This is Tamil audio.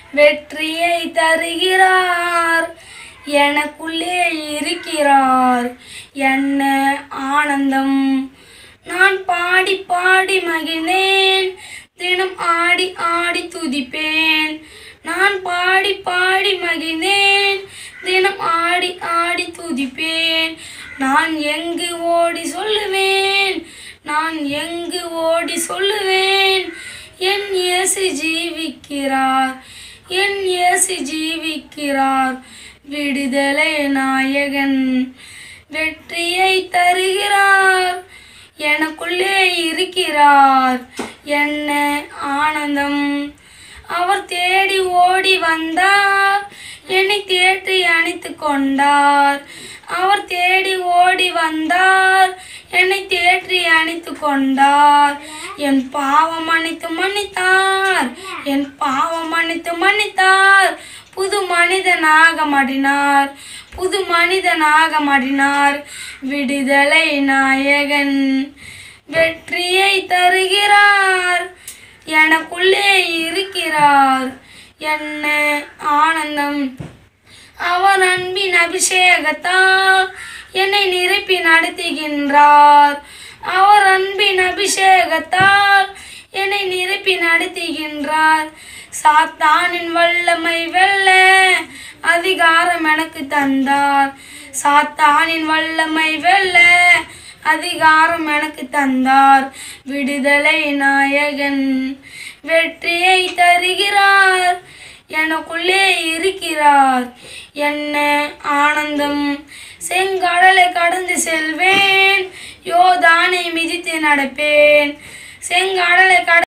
வெற்றியை தருகிறார் எனக்குள்ளே இருக்கிறார் என்ன ஆனந்தம் நான் பாடி பாடி மகிழ்ந்தேன் தினம் ஆடி ஆடி துதிப்பேன் நான் பாடி பாடி மகிழ்ந்தேன் தினம் ஆடி ஆடி துதிப்பேன் நான் எங்கு ஓடி சொல்லுவேன் நான் எங்கு ஓடி சொல்லுவேன் என் இயேசு ஜீவிக்கிறார் என் இயேசு ஜீவிக்கிறார் விடுதலை நாயகன் வெற்றியை தருகிறார் எனக்குள்ளே இருக்கிறார் என்ன ஆனந்தம் அவர் தேடி ஓடி வந்தார் என்னை தேற்றி அணைத்து கொண்டார் அவர் தேடி ஓடி வந்தார் என்னை தேற்றி அணைத்து கொண்டார் என் பாவம் அனைத்து மன்னித்தார் என் பாவம் அனைத்து மன்னித்தார் புது மனிதனாக மாட்டினார் புது மனிதனாக மாட்டினார் விடுதலை நாயகன் வெற்றியை தருகிறார் எனக்குள்ளே இருக்கிறார் என்ன ஆனந்தம் அவர் அன்பின் அபிஷேகத்தால் என்னை நிரப்பி நடத்துகின்றார் அவர் அன்பின் அபிஷேகத்தால் என்னை நிரப்பி நடத்துகின்றார் சாத்தானின் வல்லமை வெல்ல அதிகாரம் எனக்கு தந்தார் சாத்தானின் வல்லமை வெல்ல அதிகாரம் எனக்கு தந்தார் விடுதலை நாயகன் வெற்றியை தருகிறார் எனக்குள்ளே இருக்கிறார் என்ன ஆனந்தம் செங்கடலை கடந்து செல்வேன் யோதானை மிதித்து நடப்பேன் செங்கடலை கட